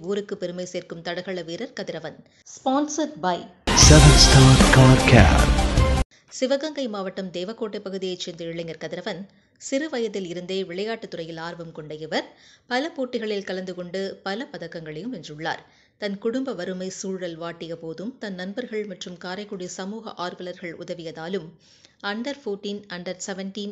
ஊருக்கு பெருமை சேர்க்கும் தடகள வீரர் Kathiravan sponsored by Seven Star Car Care. Sivaganga மாவட்டம் தேவக்கோட்டை பகுதியைச் சேர்ந்த இளைஞர் கதிரவன் சிறு வயதில் இருந்தே விளையாட்டுத் துறையில் ஆர்வம் கொண்ட இவர் பல போட்டிகளில் கலந்து கொண்டு பல பதக்கங்களையும் வென்றுள்ளார் தன் குடும்ப வறுமை சூழல் வாட்டிய போதும் தன் நண்பர்கள் மற்றும் காரைக்குடி சமூக ஆர்வலர்கள் உதவியதாலும் அண்டர் 14 அண்டர்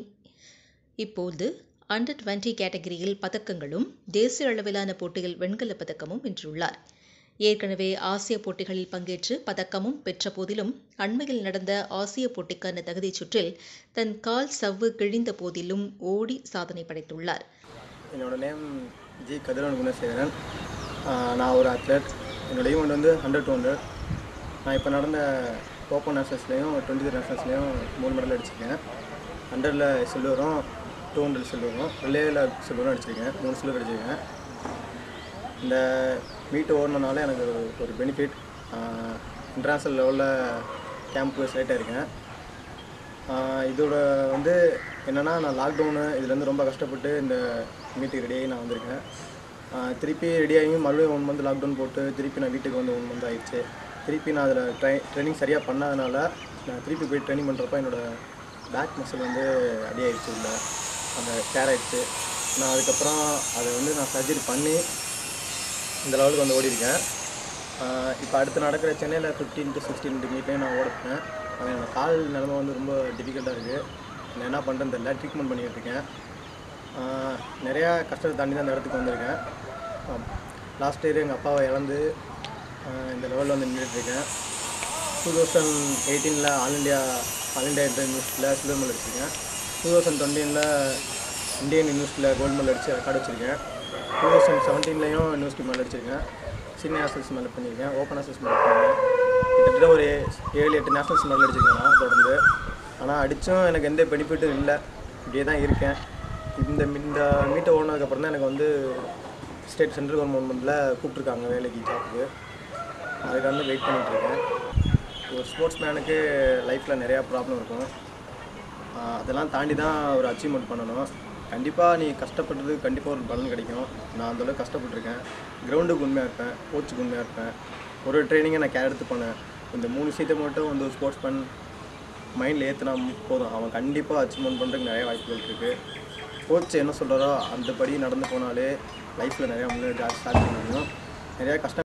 17 இப்போது அண்டர் 20 கேட்டகரியில் பதக்கங்களும் தேசிய அளவிலான போட்டியில் வெண்கலப் பதக்கமும் வென்றுள்ளார் ஏற்கனவே ஆசிய போட்டிகளில் பங்கேற்று பதக்கமும் பெற்ற போதிலும் அண்மையில் நடந்த ஆசிய போட்டிக்கான தகுதிச் சுற்றில் தன் கால் சவ்வு கிழிந்த போதிலும் ஓடி சாதனை படைத்துள்ளார் என்னோட name G Kathiravan Gunasekaran uh நான் ஒரு அத்லட் என்னோட ஈவெண்ட் வந்து ஹண்ட்ரட் டூ ஹண்ட்ரட் நான் இப்போ நடந்த ஓப்பன் நேஷனல்ஸ்லேயும் டுவெண்ட்டி த்ரீ நேஷனல்ஸ்லேயும் மூணு மெடல் அடிச்சிருக்கேன் ஹண்ட்ரடில் சில்வரும் டூ ஹண்ட்ரட் சில்வரும் ரிலேவில் சில்வரும் அடிச்சிருக்கேன் மூணு சில்வர் அடிச்சிருக்கேன் இந்த மீட் ஓடினனால எனக்கு ஒரு- ஒரு பெனிஃபிட் இன்டர்நேஷ்னல் லெவலில் கேம்ப்பு செலக்ட் ஆயிருக்கேன் ஆஹ் இதோட வந்து என்னென்னா நான் லாக்டவுனு இதுலேருந்து ரொம்ப கஷ்டப்பட்டு இந்த மீட்டுக்கு ரெடியாகி நான் வந்திருக்கேன் ஆஹ் திருப்பி ரெடியாகி மறுபடியும் ஒன் மந்த் லாக்டவுன் போட்டு திருப்பி நான் வீட்டுக்கு வந்து ஒன் மந்த் ஆயிடுச்சு திருப்பி நான் அதில் ட்ரை ட்ரைனிங் சரியாக பண்ணாதனால நான் திருப்பி போய் ட்ரைனிங் பண்ணுறப்ப என்னோடய பேக் மசில் வந்து அடியாயிடுச்சு உள்ள அந்த டேர் ஆயிடுச்சு நான் அதுக்கப்புறம் அதை வந்து நான் சர்ஜரி பண்ணி இந்த லெவலுக்கு வந்து ஓடிருக்கேன் இப்போ அடுத்து நடக்கிற சென்னையில் ஃபிஃப்டீன் டு சிக்ஸ்டீன் மீட்லேயும் நான் ஓடிப்பேன் ஆனால் என்னோட கால் நிலமை வந்து ரொம்ப டிஃபிகல்ட்டாக இருக்குது நான் என்ன பண்ணுறேன்னு தெரியல ட்ரீட்மெண்ட் பண்ணிக்கிட்டு இருக்கேன் ஆஹ் நிறையா கஷ்டத்தை தாண்டி தான் இந்த இடத்துக்கு வந்திருக்கேன் லாஸ்ட் இயர் எங்கள் அப்பாவை இழந்து ஆஹ் இந்த லெவலில் வந்து நின்றுட்டுருக்கேன் டூ தௌசண்ட் எயிட்டீனில் all India all India inter யூனிவர்சிட்டியில் சில்வர் மெடல் அடிச்சிருக்கேன் டூ தௌசண்ட் டுவெண்ட்டீனில் இந்தியன் யூனிவர்சிட்டியில் கோல்டு மெடல் அடிச்சு ரெக்கார்டு வச்சிருக்கேன் டூ தௌசண்ட் செவன்டீன்லேயும் யூனிவர்சிட்டி மெடல் அடிச்சிருக்கேன் சீனியர் நேஷனல்ஸ் மெடல் பண்ணியிருக்கேன் ஓப்பன் நேஷனல்ஸ் மெடல் பண்ணியிருக்கேன் கிட்டத்தட்ட ஒரு ஏழு எட்டு நேஷனல்ஸ் மெடல் அடிச்சிருக்கேன் நான் தொடர்ந்து ஆனால் அடித்தும் எனக்கு எந்த பெனிஃபிட்டும் இல்லை இப்படியே தான் இருக்கேன் இந்த இந்த மீட்டை ஓடினதுக்கப்புறம் தான் எனக்கு வந்து ஸ்டேட் சென்ட்ரல் கவர்மெண்ட்டில் கூப்பிட்ருக்காங்க வேலைக்கு ஜாப்புக்கு அதுக்காக வந்து வெயிட் பண்ணிகிட்ருக்கேன் ஒரு ஸ்போர்ட்ஸ் மேனுக்கு லைஃப்பில் நிறையா ப்ராப்ளம் இருக்கும் ஆஹ் அதெல்லாம் தாண்டி தான் ஒரு அச்சீவ்மெண்ட் பண்ணணும் கண்டிப்பாக நீ கஷ்டப்பட்டது கண்டிப்பாக ஒரு பலன் கிடைக்கும் நான் அந்தளவுக்கு கஷ்டப்பட்டிருக்கேன் கிரவுண்டுக்கு உண்மையாக இருப்பேன் கோச்சுக்கு உண்மையாக இருப்பேன் ஒரு ட்ரைனிங்கை நான் கேர் எடுத்து பண்ணேன் இந்த மூணு விஷயத்தை மட்டும் வந்து ஸ்போர்ட்ஸ் மேன் மைண்டில் ஏற்றினா போதும் அவன் கண்டிப்பாக அச்சீவ்மெண்ட் பண்ணுறதுக்கு நிறைய வாய்ப்புகள் இருக்குது கோச் என்ன சொல்கிறாரோ அந்தபடி நடந்து போனாலே லைஃப்பில் நிறையா முன்னேறி ஸ்டார்ட் பண்ண முடியும் நிறையா கஷ்டம்